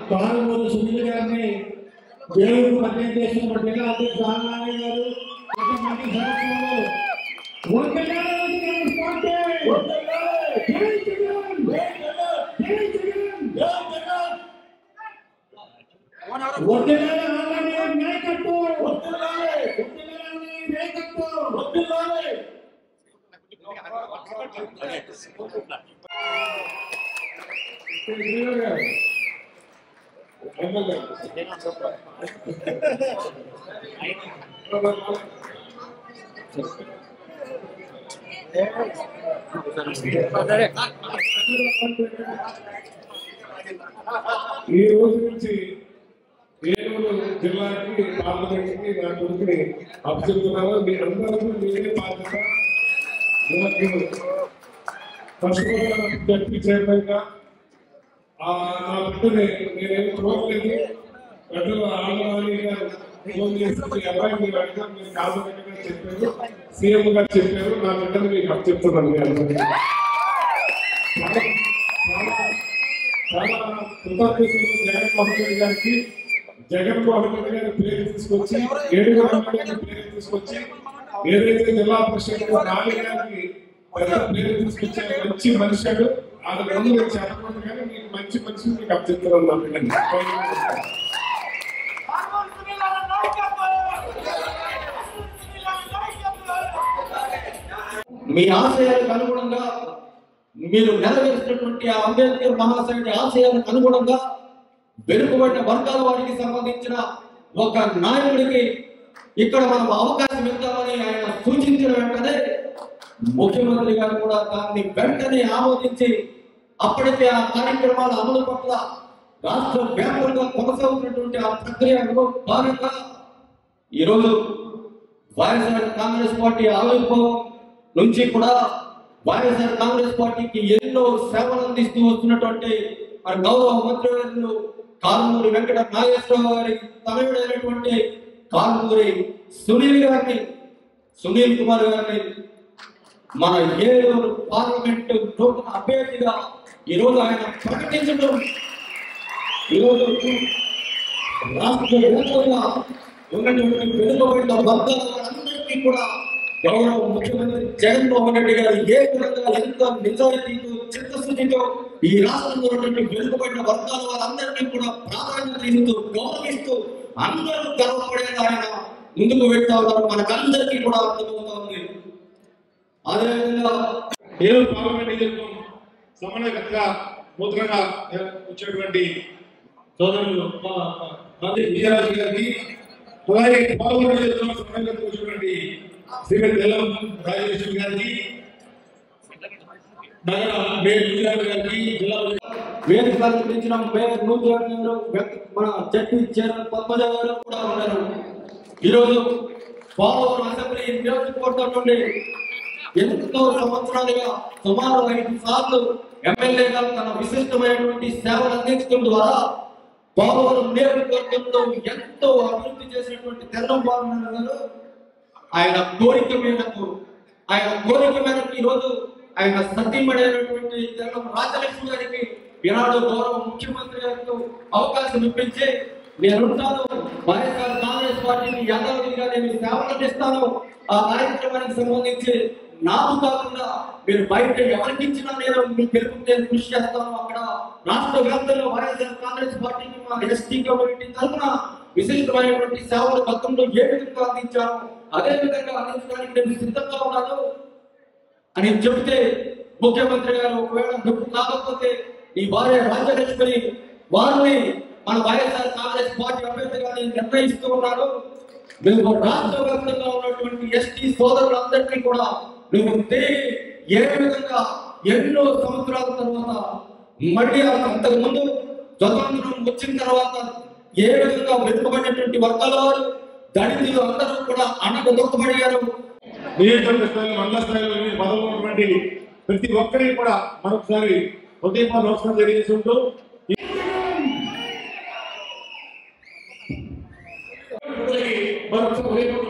కారుమూరు సునీల్ గారిని దేవుడు పరిచయం చేస్తున్న జిల్లా అధ్యక్షుడు ఆంజనేయ గారు కొంతమంది సదస్సులు వందలాది మంది పార్టీ! జై జగన్! జై జగన్! వందలాది ఆంజనేయ నాయకత్వం! వందలాది ఆంజనేయ నాయకత్వం! శ్రీరామ్ గారు. ఎమ్మెల్యే. ఈ రోజు నుంచి ఏలూరు జిల్లాకి పార్లమెంట్కి నా కొడుకుని అప్పచెప్తున్నాను మీ అందరూ మీరే బాధ్యత నాకు ఫస్ట్ డెప్యూటీ చైర్మన్ గా ఆ, నా బిడ్డని నేనేం చూడలేదు పెద్దలు ఆంధ్రవాణి గారు ఫోన్ చేసి మీ అబ్బాయి మీరు అడిగారు మీరు కాదనగా చెప్పారు సీఎం గారు చెప్పారు నా బిడ్డని మీకు అప్పచెప్తున్నాను మీ అందరికీ చాలా చాలా చాలా కృతజ్ఞతలు జగన్మోహన్ రెడ్డి గారికి జగన్మోహన్ రెడ్డి గారి పేరు తీసుకొచ్చి ఏడుగురు గారి పేరు తీసుకొచ్చి ఏదైతే జిల్లా పరిషత్ నాని గారికి పెద్ద పేరు తీసుకొచ్చే మంచి మనిషాడు అది ముందు నేను చెప్పకూడదు కానీ మీకు మంచి మనిషి మీకు అప్పచెప్తున్నాను నా పిల్లని మీ ఆశయాలకు అనుగుణంగా మీరు నెరవేర్చినటువంటి ఆ అంబేద్కర్ మహాశయుడి ఆశయాలకు అనుగుణంగా వెనుకబడిన వర్గాల వారికి సంబంధించిన ఒక నాయకుడికి ఇక్కడ మనం అవకాశం ఇద్దామని ఆయన సూచించిన వెంటనే ముఖ్యమంత్రి గారు కూడా దాన్ని వెంటనే ఆమోదించి అప్పటికే ఆ కార్యక్రమాల అమలు పట్ల రాష్ట్ర వ్యాప్తంగా కొనసాగుతున్నటువంటి ఆ ప్రక్రియలో భాగంగా ఈరోజు వైఎస్ఆర్ కాంగ్రెస్ పార్టీ ఆవిర్భావం నుంచి కూడా వైఎస్ఆర్ కాంగ్రెస్ పార్టీకి ఎన్నో సేవలు అందిస్తూ వస్తున్నటువంటి మన గౌరవ మంత్రివర్యులు కారుమూరి వెంకట నాగేశ్వరరావు గారి తనయుడైనటువంటి కారుమూరి సునీల్ గారిని సునీల్ కుమార్ గారిని మన ఏలూరు పార్లమెంట్ నూతన అభ్యర్థిగా ఈరోజు ఆయన ప్రకటించడం ఈరోజు రాష్ట్ర వ్యాప్తంగా ఉన్నటువంటి వెనుకబడిన వర్గాల వారందరికీ కూడా గౌరవ ముఖ్యమంత్రి జగన్మోహన్ రెడ్డి గారు ఏ విధంగా ఎంత నిజాయితీతో చిత్తశుద్ధితో ఈ రాష్ట్రంలో ఉన్నటువంటి వెనుకబడిన వర్గాల వారందరికీ కూడా ప్రాధాన్యత ఇస్తూ గౌరవిస్తూ అందరూ గర్వపడేలా ఆయన ముందుకు వెళ్తా ఉన్నారు మనకందరికీ కూడా అర్థమవుతా ఉంది అదేవిధంగా ఏలూరు పార్లమెంట్ నియోజకవర్గం సమన్వయకర్తగా నూతనంగా వచ్చినటువంటి సోదరులు మా- మా గాంధీ విజయరాజు గారికి అలాగే పార్లమెంట్ నియోజకవర్గం సమన్వయకర్తగా వచ్చినటువంటి శ్రీమతి ఎల్లం రాజేశ్వరి గారికి నగర మేయర్ విజయరాజు గారికి జిల్లా వేదిక అలంకరించిన మేయర్ నూతు గారు వ్యక్తి- మన జడ్పీ చైర్మన్ పద్మజ గారు కూడా ఉన్నారు ఈరోజు పోలవరం అసెంబ్లీ నియోజకవర్గం నుండి ఎంతో సంవత్సరాలుగా సుమారు ఐదు సార్లు ఎమ్మెల్యేగా తన విశిష్టమైనటువంటి సేవలు అందించడం ద్వారా పోలవరం నియోజకవర్గంలో ఎంతో అభివృద్ధి చేసినటువంటి తెల్లంబాబు గారు ఆయన కోరిక మేరకు ఆయన కోరిక మేరకు ఈరోజు ఆయన సతీమణైనటువంటి తెల్లం రాజలక్ష్మి గారికి ఈనాడు గౌరవ ముఖ్యమంత్రి గారికి అవకాశం ఇప్పించి నేనుంటాను వైఎస్ఆర్ కాంగ్రెస్ పార్టీని యథావిధిగా నేను సేవలు అందిస్తాను ఆ కార్యక్రమానికి సంబంధించి నాకు కాకుండా మీరు బయట ఎవరికి ఇచ్చినా నేను మీ గెలుపు నేను కృషి చేస్తాను అక్కడ రాష్ట్ర వ్యాప్తంగా వైఎస్ఆర్ కాంగ్రెస్ పార్టీకి మా ఎస్టీ కమ్యూనిటీ తరఫున విశిష్టమైనటువంటి సేవలు గతంలో ఏ విధంగా అందించాను అదే విధంగా అందించడానికి నేను సిద్ధంగా ఉన్నాను అని చెబితే ముఖ్యమంత్రి గారు ఒకవేళ నువ్వు కాకపోతే నీ భార్య రాజ్యలక్ష్మిని వారిని మన వైఎస్ఆర్ కాంగ్రెస్ పార్టీ అభ్యర్థిగా నేను నిర్ణయిస్తూ ఉన్నాను నువ్వు రాష్ట్ర వ్యాప్తంగా ఉన్నటువంటి ఎస్టీ సోదరులందరికీ కూడా నువ్వు తిరిగి ఏ విధంగా ఎన్నో సంవత్సరాల తర్వాత మళ్ళీ అంతకు ముందు స్వతంత్రం వచ్చిన తర్వాత ఏ విధంగా వెనుకబడినటువంటి వర్గాల వారు దళితులు అందరూ కూడా అన్నకు దొక్కబడిగారు నియోజకవర్గ స్థాయిలో మండల స్థాయిలో వివిధ పదవులు ఉన్నటువంటి ప్రతి ఒక్కరికి కూడా మరొకసారి హృదయపూర్వక నమస్కారం తెలియజేసుకుంటూ మరొకసారి హృదయపూర్వక